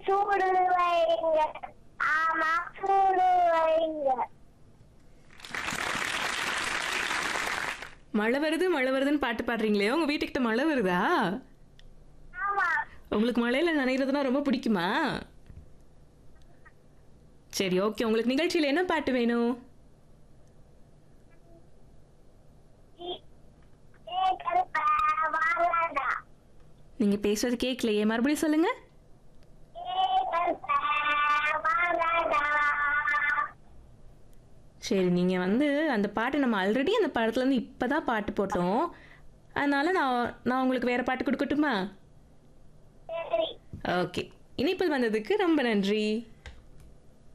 சூடு வைங்க ஆமா சூடு வைங்க மழை வருது மழை வருதுன்னு பாட்டு பாடுறீங்களே உங்க வீட்டுக்கிட்ட மழை வருதா ஆமா உங்களுக்கு மழையில நனைகிறதுனா ரொம்ப பிடிக்குமா சரி ஓகே உங்களுக்கு நிகழ்ச்சியில் என்ன பாட்டு வேணும் கேக்கல வாங்கடா நீங்க பேசுறது கேட்கலையே மறுபடியும் சொல்லுங்க கேக்கல வாங்கடா சரி நீங்கள் வந்து அந்த பாட்டு நம்ம ஆல்ரெடி அந்த படத்துலேருந்து இப்போ தான் பாட்டு போட்டோம் அதனால நான் நான் உங்களுக்கு வேறு பாட்டு கொடுக்கட்டுமா சரி ஓகே இணைப்பில் வந்ததுக்கு ரொம்ப நன்றி